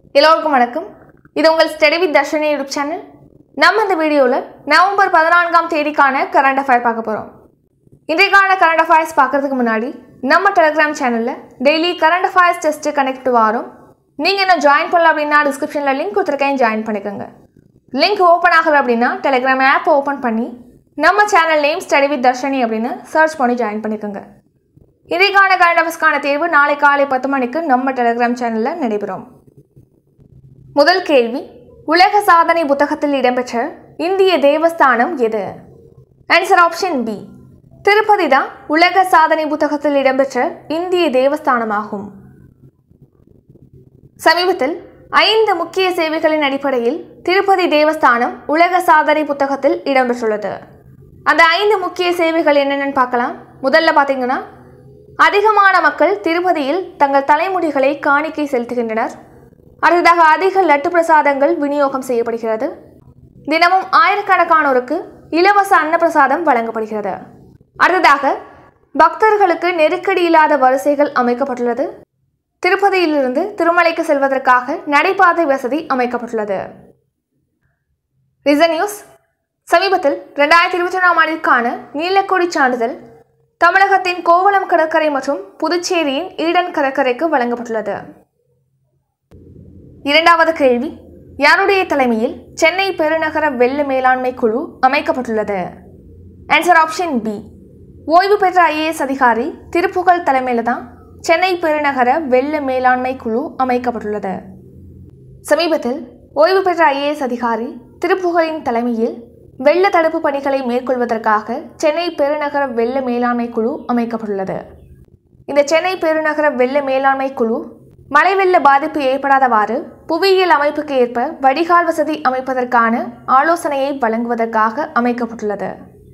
எல்லோருக்கும் வணக்கம் இது உங்கள் study with Dharshini YouTube channel நம்ம இந்த வீடியோவில் நவம்பர் பதினான்காம் தேதிக்கான கரண்ட் அஃபேர் பார்க்க போகிறோம் இன்றைக்கான கரண்ட் அஃபேர்ஸ் பார்க்கறதுக்கு முன்னாடி நம்ம டெலிகிராம் சேனலில் daily current affairs test connect வரும் நீங்கள் என்ன ஜாயின் பண்ணல அப்படின்னா டிஸ்கிரிப்ஷனில் லிங்க் கொடுத்துருக்கேன் ஜாயின் பண்ணிக்கோங்க லிங்க் ஓப்பன் ஆகலை அப்படின்னா டெலிகிராம் ஆப் ஓப்பன் பண்ணி நம்ம channel name study with Dharshini அப்படின்னு சர்ச் பண்ணி ஜாயின் பண்ணிக்கோங்க இன்றைக்கான கரண்ட் அஃபேர்ஸ்க்கான தேர்வு நாளை காலை பத்து மணிக்கு நம்ம டெலிகிராம் சேனலில் நடைபெறும் முதல் கேள்வி உலக சாதனை புத்தகத்தில் இடம்பெற்ற இந்திய தேவஸ்தானம் எது ஆன்சர் ஆப்ஷன் பி திருப்பதி தான் உலக சாதனை புத்தகத்தில் இடம்பெற்ற இந்திய தேவஸ்தானமாகும் சமீபத்தில் ஐந்து முக்கிய சேவைகளின் அடிப்படையில் திருப்பதி தேவஸ்தானம் உலக சாதனை புத்தகத்தில் இடம்பெற்றுள்ளது அந்த ஐந்து முக்கிய சேவைகள் என்னென்னு பார்க்கலாம் முதல்ல பார்த்தீங்கன்னா அதிகமான மக்கள் திருப்பதியில் தங்கள் தலைமுடிகளை காணிக்கை செலுத்துகின்றனர் அடுத்ததாக அதிக லட்டு பிரசாதங்கள் விநியோகம் செய்யப்படுகிறது தினமும் ஆயிரக்கணக்கானோருக்கு இலவச அன்னப்பிரசாதம் வழங்கப்படுகிறது அடுத்ததாக பக்தர்களுக்கு நெருக்கடி இல்லாத வரிசைகள் அமைக்கப்பட்டுள்ளது திருப்பதியிலிருந்து திருமலைக்கு செல்வதற்காக நடைபாதை வசதி அமைக்கப்பட்டுள்ளது ரிசன் நியூஸ் சமீபத்தில் ரெண்டாயிரத்தி இருபத்தி ஒன்றாம் ஆண்டிற்கான நீலக்கொடி சான்றிதழ் தமிழகத்தின் கோவளம் கடற்கரை மற்றும் புதுச்சேரியின் ஈடன் கடற்கரைக்கு வழங்கப்பட்டுள்ளது இரண்டாவது கேள்வி யாருடைய தலைமையில் சென்னை பெருநகர வெள்ள மேலாண்மை குழு அமைக்கப்பட்டுள்ளது ஆன்சர் ஆப்ஷன் பி ஓய்வு பெற்ற ஐஏஎஸ் அதிகாரி திருப்புகழ் தலைமையில் தான் சென்னை பெருநகர வெள்ள மேலாண்மை குழு அமைக்கப்பட்டுள்ளது சமீபத்தில் ஓய்வு பெற்ற ஐஏஎஸ் அதிகாரி திருப்புகழின் தலைமையில் வெள்ள தடுப்பு பணிகளை மேற்கொள்வதற்காக சென்னை பெருநகர வெள்ள மேலாண்மை குழு அமைக்கப்பட்டுள்ளது இந்த சென்னை பெருநகர வெள்ள மேலாண்மை குழு மழை வெள்ள பாதிப்பு ஏற்படாதவாறு புவியியல் அமைப்புக்கு ஏற்ப வடிகால் வசதி அமைப்பதற்கான ஆலோசனையை வழங்குவதற்காக அமைக்கப்பட்டுள்ளது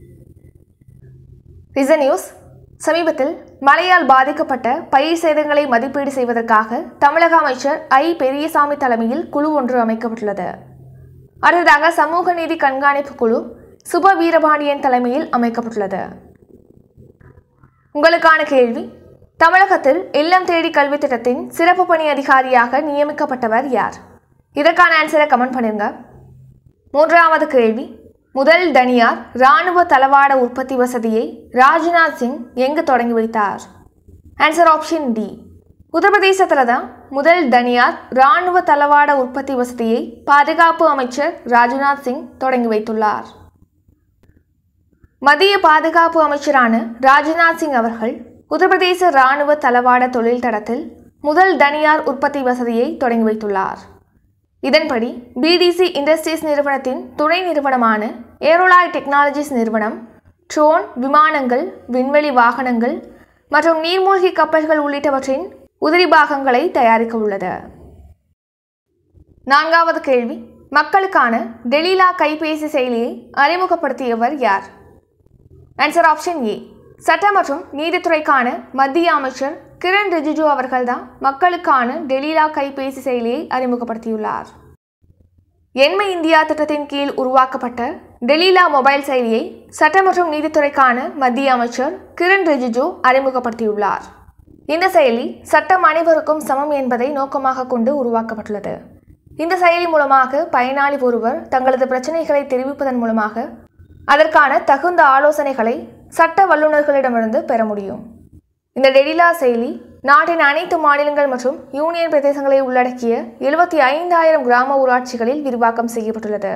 ரிசன் நியூஸ் சமீபத்தில் மழையால் பாதிக்கப்பட்ட பயிர் சேதங்களை மதிப்பீடு செய்வதற்காக தமிழக அமைச்சர் ஐ பெரியசாமி தலைமையில் குழு ஒன்று அமைக்கப்பட்டுள்ளது அடுத்ததாக சமூக நீதி கண்காணிப்பு குழு சுப வீரபாண்டியன் தலைமையில் அமைக்கப்பட்டுள்ளது உங்களுக்கான கேள்வி தமிழகத்தில் இல்லம் தேடி கல்வி திட்டத்தின் சிறப்பு பணி அதிகாரியாக நியமிக்கப்பட்டவர் யார் இதற்கான ஆன்சரை கமெண்ட் பண்ணிருங்க மூன்றாவது கேள்வி முதல் தனியார் இராணுவ தளவாட உற்பத்தி வசதியை ராஜ்நாத் சிங் எங்கு தொடங்கி வைத்தார் ஆன்சர் ஆப்ஷன் டி உத்தரப்பிரதேசத்தில் தான் முதல் தனியார் இராணுவ தளவாட உற்பத்தி வசதியை பாதுகாப்பு அமைச்சர் ராஜ்நாத் சிங் தொடங்கி வைத்துள்ளார் மத்திய பாதுகாப்பு அமைச்சரான ராஜ்நாத் சிங் அவர்கள் உத்தரப்பிரதேச இராணுவ தளவாட தொழில் தடத்தில் முதல் தனியார் உற்பத்தி வசதியை தொடங்கி வைத்துள்ளார் இதன்படி பிடிசி இண்டஸ்ட்ரீஸ் நிறுவனத்தின் துணை நிறுவனமான ஏரோலாய் டெக்னாலஜிஸ் நிறுவனம் ட்ரோன் விமானங்கள் விண்வெளி வாகனங்கள் மற்றும் நீர்மூழ்கி கப்பல்கள் உள்ளிட்டவற்றின் உதிரி பாகங்களை தயாரிக்க உள்ளது நான்காவது கேள்வி மக்களுக்கான டெலிலா கைபேசி செயலியை அறிமுகப்படுத்தியவர் யார் ஆன்சர் ஆப்ஷன் ஏ சட்ட மற்றும் நீதித்துறைக்கான மத்திய அமைச்சர் கிரண் ரிஜிஜு அவர்கள்தான் மக்களுக்கான டெலிலா கைபேசி செயலியை அறிமுகப்படுத்தியுள்ளார் எண்மை இந்தியா திட்டத்தின் கீழ் உருவாக்கப்பட்ட டெலிலா மொபைல் செயலியை சட்ட மற்றும் நீதித்துறைக்கான மத்திய அமைச்சர் கிரண் ரிஜிஜு அறிமுகப்படுத்தியுள்ளார் இந்த செயலி சட்டம் அனைவருக்கும் சமம் என்பதை நோக்கமாக கொண்டு உருவாக்கப்பட்டுள்ளது இந்த செயலி மூலமாக பயனாளி ஒருவர் தங்களது பிரச்சனைகளை தெரிவிப்பதன் மூலமாக அதற்கான தகுந்த ஆலோசனைகளை சட்ட வல்லுநர்களிடமிருந்து பெற முடியும் இந்த டெலிலா செயலி நாட்டின் அனைத்து மாநிலங்கள் மற்றும் யூனியன் பிரதேசங்களை உள்ளடக்கிய எழுபத்தி ஐந்தாயிரம் கிராம ஊராட்சிகளில் விரிவாக்கம் செய்யப்பட்டுள்ளது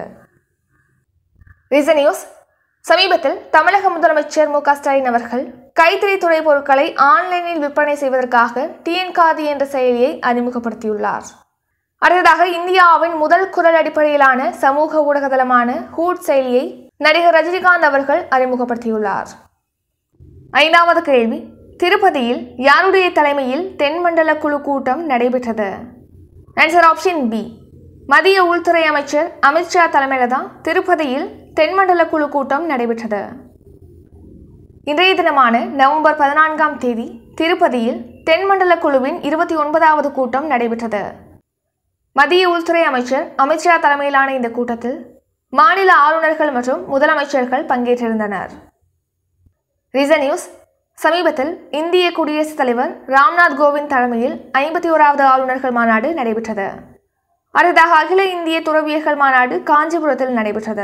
ரிசன் நியூஸ் சமீபத்தில் தமிழக முதலமைச்சர் மு க ஸ்டாலின் அவர்கள் கைத்தறித்துறை பொருட்களை ஆன்லைனில் விற்பனை செய்வதற்காக டிஎன் காதி என்ற செயலியை அறிமுகப்படுத்தியுள்ளார் அடுத்ததாக இந்தியாவின் முதல் குரல் அடிப்படையிலான சமூக ஊடகதளமான ஹூட் செயலியை நடிகர் ரஜினிகாந்த் அவர்கள் அறிமுகப்படுத்தியுள்ளார் ஐந்தாவது கேள்வி திருப்பதியில் யாருடைய தலைமையில் தென்மண்டல குழு கூட்டம் நடைபெற்றது ஆன்சர் ஆப்ஷன் பி மத்திய உள்துறை அமைச்சர் அமித்ஷா தலைமையில் தான் திருப்பதியில் தென்மண்டல குழு கூட்டம் நடைபெற்றது இன்றைய தினமான நவம்பர் பதினான்காம் தேதி திருப்பதியில் தென்மண்டல குழுவின் இருபத்தி ஒன்பதாவது கூட்டம் நடைபெற்றது மத்திய உள்துறை அமைச்சர் அமித்ஷா தலைமையிலான இந்த கூட்டத்தில் மாநில ஆளுநர்கள் மற்றும் முதலமைச்சர்கள் பங்கேற்றிருந்தனர் ரிசன் நியூஸ் சமீபத்தில் இந்திய குடியரசுத் தலைவர் ராம்நாத் கோவிந்த் தலைமையில் ஐம்பத்தி ஓராவது ஆளுநர்கள் மாநாடு நடைபெற்றது அடுத்ததாக அகில இந்திய துறவியர்கள் மாநாடு காஞ்சிபுரத்தில் நடைபெற்றது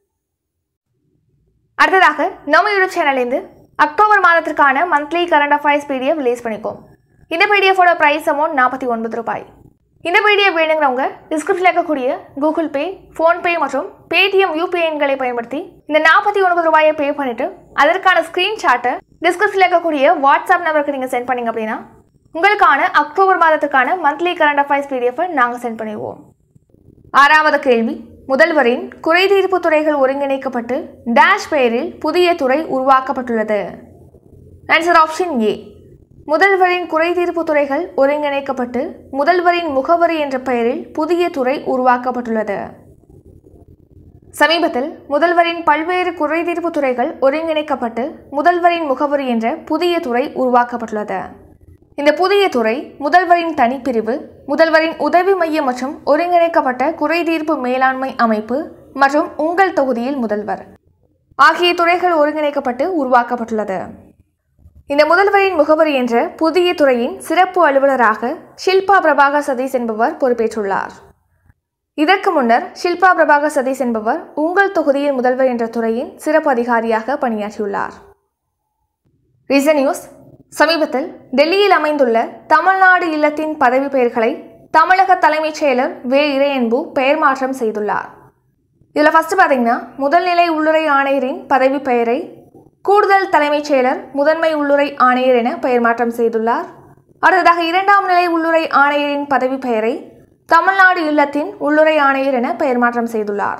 அடுத்ததாக நம்ம யூடியூப் சேனல்லேருந்து அக்டோபர் மாதத்திற்கான monthly current affairs PDF release பண்ணிக்கோம் இந்த பிடிஎஃபோட ப்ரைஸ் அமௌண்ட் நாற்பத்தி ஒன்பது ரூபாய் இந்த பிடிஎஃப் வேணுங்கிறவங்க டிஸ்கிரிப்ஷனில் இருக்கக்கூடிய கூகுள் பே ஃபோன்பே மற்றும் பேடிஎம் யூபிஐ எண்களை பயன்படுத்தி இந்த நாற்பத்தி ஒன்பது ரூபாயை பே பண்ணிட்டு அதற்கான ஸ்க்ரீன்ஷாட்டை டிஸ்கிரிப்ஷனில் இருக்கக்கூடிய வாட்ஸ்அப் நம்பருக்கு நீங்கள் சென்ட் பண்ணீங்க அப்படின்னா உங்களுக்கான அக்டோபர் மாதத்துக்கான மந்த்லி கரண்ட் அஃபேர்ஸ் பிடிஎஃபை நாங்கள் சென்ட் பண்ணிடுவோம் ஆறாவது கேள்வி முதல்வரின் குறைதீர்ப்பு துறைகள் ஒருங்கிணைக்கப்பட்டு டேஷ் பெயரில் புதிய துறை உருவாக்கப்பட்டுள்ளது ஆன்சர் ஆப்ஷன் ஏ முதல்வரின் குறைதீர்ப்பு துறைகள் ஒருங்கிணைக்கப்பட்டு முதல்வரின் முகவரி என்ற பெயரில் புதிய துறை உருவாக்கப்பட்டுள்ளது சமீபத்தில் முதல்வரின் பல்வேறு குறைதீர்ப்பு துறைகள் ஒருங்கிணைக்கப்பட்டு முதல்வரின் முகவரி என்ற புதிய துறை உருவாக்கப்பட்டுள்ளது இந்த புதிய துறை முதல்வரின் தனிப்பிரிவு முதல்வரின் உதவி மையம் மற்றும் ஒருங்கிணைக்கப்பட்ட குறைதீர்ப்பு மேலாண்மை அமைப்பு மற்றும் உங்கள் தொகுதியில் முதல்வர் ஆகிய துறைகள் ஒருங்கிணைக்கப்பட்டு உருவாக்கப்பட்டுள்ளது இந்த முதல்வரின் முகவரி என்ற புதிய துறையின் சிறப்பு அலுவலராக ஷில்பா பிரபாகர் சதீஷ் என்பவர் பொறுப்பேற்றுள்ளார் இதற்கு முன்னர் ஷில்பா பிரபாகர் சதீஷ் என்பவர் உங்கள் தொகுதியில் முதல்வர் என்ற துறையின் சிறப்பு அதிகாரியாக பணியாற்றியுள்ளார் ரீசன் நியூஸ் சமீபத்தில் டெல்லியில் அமைந்துள்ள தமிழ்நாடு இல்லத்தின் பதவி பெயர்களை தமிழக தலைமைச் செயலர் வே இறையன்பு பெயர் மாற்றம் செய்துள்ளார் இதில் ஃபஸ்ட்டு பார்த்தீங்கன்னா முதல்நிலை உள்ளுறை ஆணையரின் பதவி பெயரை கூடுதல் தலைமைச் செயலர் முதன்மை உள்ளுறை ஆணையர் என பெயர் மாற்றம் செய்துள்ளார் அடுத்ததாக இரண்டாம் நிலை உள்ளுறை ஆணையரின் பதவி பெயரை தமிழ்நாடு இல்லத்தின் உள்ளுறை ஆணையர் என பெயர் மாற்றம் செய்துள்ளார்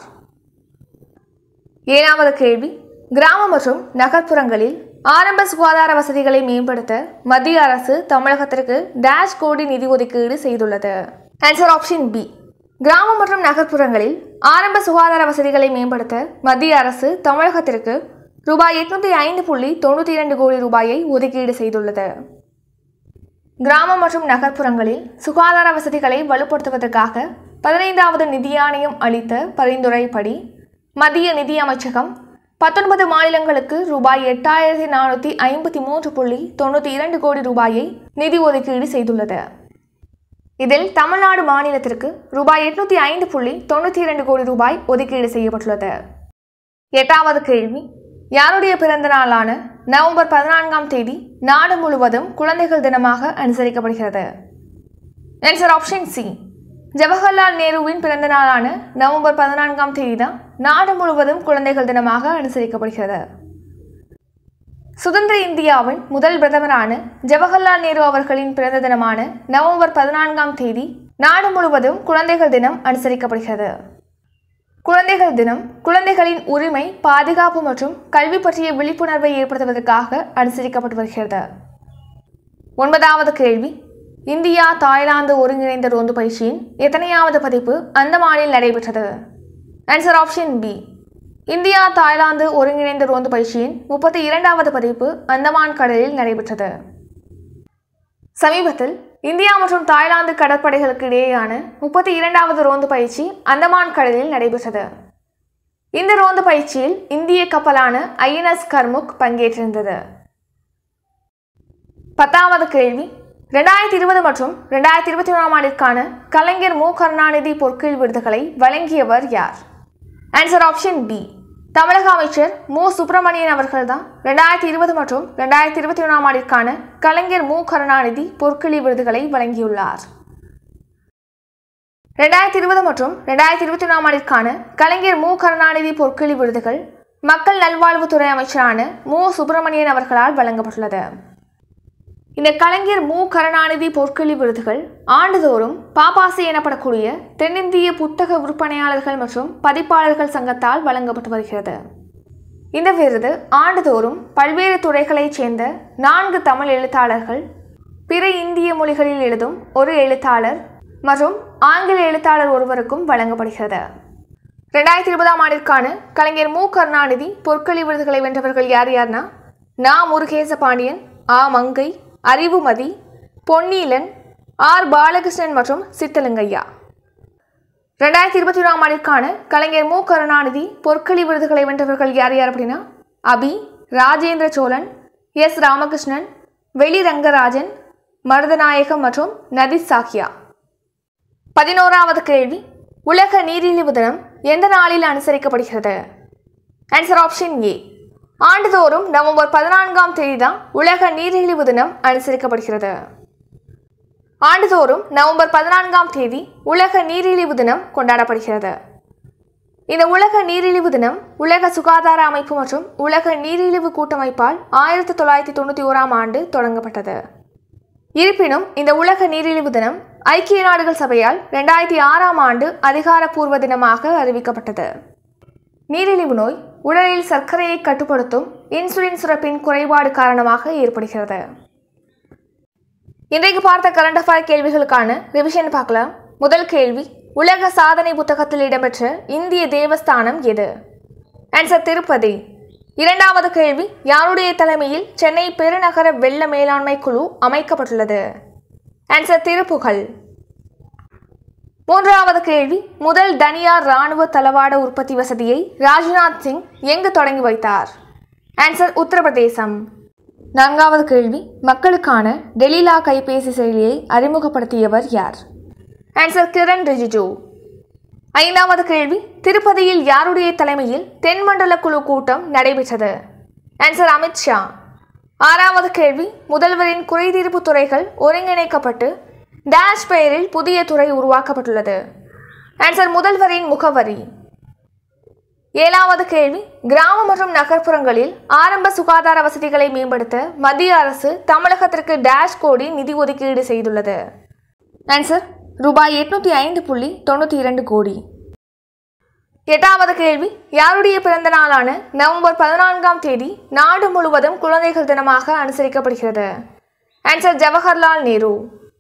ஏழாவது கேள்வி கிராம மற்றும் நகர்ப்புறங்களில் ஆரம்ப சுகாதார வசதிகளை மேம்படுத்த மத்திய அரசு தமிழகத்திற்கு டேஷ் கோடி நிதி ஒதுக்கீடு செய்துள்ளது ஆன்சர் ஆப்ஷன் பி கிராம மற்றும் நகர்ப்புறங்களில் ஆரம்ப சுகாதார வசதிகளை மேம்படுத்த மத்திய அரசு தமிழகத்திற்கு ரூபாய் எட்நூத்தி ஐந்து புள்ளி தொண்ணூற்றி இரண்டு கோடி ரூபாயை ஒதுக்கீடு செய்துள்ளது கிராமம் மற்றும் நகர்ப்புறங்களில் சுகாதார வசதிகளை வலுப்படுத்துவதற்காக பதினைந்தாவது நிதி ஆணையம் அளித்த பரிந்துரைப்படி மத்திய நிதி அமைச்சகம் பத்தொன்பது மாநிலங்களுக்கு ரூபாய் எட்டாயிரத்தி நானூற்றி ஐம்பத்தி மூன்று புள்ளி தொண்ணூற்றி இரண்டு கோடி ரூபாயை நிதி ஒதுக்கீடு செய்துள்ளது இதில் தமிழ்நாடு மாநிலத்திற்கு ரூபாய் எட்நூத்தி ஐந்து புள்ளி தொண்ணூற்றி இரண்டு கோடி ரூபாய் ஒதுக்கீடு செய்யப்பட்டுள்ளது எட்டாவது கேள்வி யாருடைய பிறந்த நாளான நவம்பர் பதினான்காம் தேதி நாடு முழுவதும் குழந்தைகள் தினமாக அனுசரிக்கப்படுகிறது ஆன்சர் ஆப்ஷன் சி ஜவஹர்லால் நேருவின் பிறந்த நாளான நவம்பர் பதினான்காம் தேதி தான் நாடு முழுவதும் குழந்தைகள் தினமாக அனுசரிக்கப்படுகிறது சுதந்திர இந்தியாவின் முதல் பிரதமரான ஜவஹர்லால் நேரு அவர்களின் பிறந்த தினமான நவம்பர் பதினான்காம் தேதி நாடு முழுவதும் குழந்தைகள் தினம் அனுசரிக்கப்படுகிறது குழந்தைகள் தினம் குழந்தைகளின் உரிமை பாதுகாப்பு மற்றும் கல்வி பற்றிய விழிப்புணர்வை ஏற்படுத்துவதற்காக அனுசரிக்கப்பட்டு வருகிறது ஒன்பதாவது கேள்வி இந்தியா தாய்லாந்து ஒருங்கிணைந்த ரோந்து பயிற்சியின் எத்தனையாவது பதிப்பு அந்தமானில் நடைபெற்றது answer option B India Thailand ஒருங்கிணைந்த ரோந்து பயிற்சியின் முப்பத்தி இரண்டாவது பதிப்பு அந்தமான் கடலில் நடைபெற்றது சமீபத்தில் இந்தியா மற்றும் தாய்லாந்து கடற்படைகளுக்கு இடையேயான முப்பத்தி இரண்டாவது ரோந்து பயிற்சி அந்தமான் கடலில் நடைபெற்றது இந்த ரோந்து பயிற்சியில் இந்திய கப்பலான ஐஎன்எஸ் கர்முக் பங்கேற்றிருந்தது பத்தாவது கேள்வி ரெண்டாயிரத்தி இருபது மற்றும் ரெண்டாயிரத்தி இருபத்தி ஒன்றாம் ஆண்டிற்கான கலைஞர் மு கருணாநிதி பொற்கீழ் விருதுகளை வழங்கியவர் யார் ஆன்சர் ஆப்ஷன் பி தமிழக அமைச்சர் மு சுப்பிரமணியன் அவர்கள் தான் ரெண்டாயிரத்தி இருபது மற்றும் ரெண்டாயிரத்தி இருபத்தி ஒன்றாம் ஆண்டிற்கான கலைஞர் மு கருணாநிதி பொற்கிழி விருதுகளை வழங்கியுள்ளார் ரெண்டாயிரத்தி இருபது மற்றும் ரெண்டாயிரத்தி இருபத்தி ஒன்றாம் ஆண்டிற்கான கலைஞர் மு கருணாநிதி பொற்கிழி விருதுகள் மக்கள் நல்வாழ்வுத்துறை அமைச்சரான மு சுப்பிரமணியன் அவர்களால் வழங்கப்பட்டுள்ளது இந்த கலைஞர் மு கருணாநிதி பொற்கிழி விருதுகள் ஆண்டுதோறும் பாப்பாசி எனப்படக்கூடிய தென்னிந்திய புத்தக விற்பனையாளர்கள் மற்றும் பதிப்பாளர்கள் சங்கத்தால் வழங்கப்பட்டு வருகிறது இந்த விருது ஆண்டுதோறும் பல்வேறு துறைகளைச் சேர்ந்த நான்கு தமிழ் எழுத்தாளர்கள் பிற இந்திய மொழிகளில் எழுதும் ஒரு எழுத்தாளர் மற்றும் ஆங்கில எழுத்தாளர் ஒருவருக்கும் வழங்கப்படுகிறது ரெண்டாயிரத்தி இருபதாம் ஆண்டிற்கான கலைஞர் மு கருணாநிதி பொற்களி விருதுகளை வென்றவர்கள் யார் யார்னா நா முருகேச பாண்டியன் ஆ மங்கை அறிவுமதி பொன்னீலன் ஆர் பாலகிருஷ்ணன் மற்றும் சித்தலிங்கையா ரெண்டாயிரத்தி இருபத்தி ஒன்றாம் ஆண்டிற்கான கலைஞர் மு கருணாநிதி பொற்களி விருதுகளை வென்றவர்கள் யார் யார் அப்படின்னா அபி ராஜேந்திர சோழன் எஸ் ராமகிருஷ்ணன் வெளி ரங்கராஜன் மருதநாயகம் மற்றும் நதி சாக்கியா பதினோராவது கேள்வி உலக நீரிழிவு தினம் எந்த நாளில் அனுசரிக்கப்படுகிறது ஆன்சர் ஆப்ஷன் ஏ ஆண்டுதோறும் நவம்பர் பதினான்காம் தேதி தான் உலக நீரிழிவு தினம் அனுசரிக்கப்படுகிறது ஆண்டுதோறும் நவம்பர் பதினான்காம் தேதி உலக நீரிழிவு தினம் கொண்டாடப்படுகிறது இந்த உலக நீரிழிவு தினம் உலக சுகாதார அமைப்பு மற்றும் உலக நீரிழிவு கூட்டமைப்பால் ஆயிரத்தி தொள்ளாயிரத்தி தொண்ணூற்றி ஓராம் ஆண்டு தொடங்கப்பட்டது இருப்பினும் இந்த உலக நீரிழிவு தினம் ஐக்கிய நாடுகள் சபையால் ரெண்டாயிரத்தி ஆறாம் ஆண்டு அதிகாரப்பூர்வ தினமாக அறிவிக்கப்பட்டது நீரிழிவு நோய் உடலில் சர்க்கரையை கட்டுப்படுத்தும் இன்சுலின் சுரப்பின் குறைபாடு காரணமாக ஏற்படுகிறது இன்றைக்கு பார்த்த கரண்ட் அஃபேர் கேள்விகளுக்கான ரிவிஷன் பார்க்கலாம் முதல் கேள்வி உலக சாதனை புத்தகத்தில் இடம்பெற்ற இந்திய தேவஸ்தானம் எது ஆன்சர் திருப்பதி இரண்டாவது கேள்வி யாருடைய தலைமையில் சென்னை பெருநகர வெள்ள மேலாண்மை குழு அமைக்கப்பட்டுள்ளது ஆன்சர் திருப்புகழ் மூன்றாவது கேள்வி முதல் தனியார் ராணுவ தளவாட உற்பத்தி வசதியை ராஜ்நாத் சிங் எங்கு தொடங்கி வைத்தார் ஆன்சர் உத்தரப்பிரதேசம் நான்காவது கேள்வி மக்களுக்கான டெலிலா கைபேசி செயலியை அறிமுகப்படுத்தியவர் யார் ஆன்சர் கிரண் ரிஜிஜு ஐந்தாவது கேள்வி திருப்பதியில் யாருடைய தலைமையில் தென்மண்டல குழு கூட்டம் நடைபெற்றது ஆன்சர் அமித்ஷா ஆறாவது கேள்வி முதல்வரின் குறைதீர்ப்பு துறைகள் ஒருங்கிணைக்கப்பட்டு டேஷ் பெயரில் புதிய துறை உருவாக்கப்பட்டுள்ளது ஆன்சர் முதல்வரின் முகவரி ஏழாவது கேள்வி கிராம மற்றும் நகர்ப்புறங்களில் ஆரம்ப சுகாதார வசதிகளை மேம்படுத்த மத்திய அரசு தமிழகத்திற்கு டேஷ் கோடி நிதி ஒதுக்கீடு செய்துள்ளது ஆன்சர் ரூபாய் எட்நூத்தி ஐந்து புள்ளி தொண்ணூற்றி இரண்டு கோடி எட்டாவது கேள்வி யாருடைய பிறந்த நாளான நவம்பர் பதினான்காம் தேதி நாடு முழுவதும் குழந்தைகள் தினமாக அனுசரிக்கப்படுகிறது ஆன்சர் ஜவஹர்லால் நேரு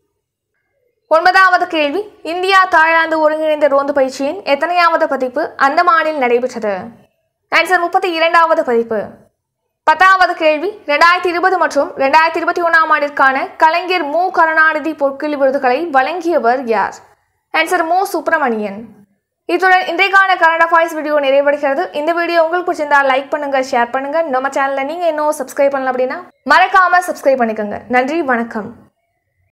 ஒன்பதாவது கேள்வி இந்தியா தாய்லாந்து ஒருங்கிணைந்த ரோந்து பயிற்சியின் எத்தனையாவது பதிப்பு அந்தமானில் நடைபெற்றது ஆன்சர் முப்பத்தி இரண்டாவது பதிப்பு பத்தாவது கேள்வி ரெண்டாயிரத்தி இருபது மற்றும் ரெண்டாயிரத்தி இருபத்தி ஒன்றாம் ஆண்டிற்கான கலைஞர் மு கருணாநிதி பொற்கிளி விருதுகளை வழங்கியவர் யார் ஆன்சர் மு சுப்பிரமணியன் இத்துடன் இன்றைக்கான கரண்ட் அஃபேர்ஸ் வீடியோ நிறைவடைகிறது இந்த வீடியோ உங்களுக்கு பிடிச்சிருந்தா லைக் பண்ணுங்க ஷேர் பண்ணுங்க நம்ம சேனலை நீங்க இன்னும் சப்ஸ்கிரைப் பண்ணல அப்படின்னா மறக்காம சப்ஸ்கிரைப் பண்ணிக்கோங்க நன்றி வணக்கம்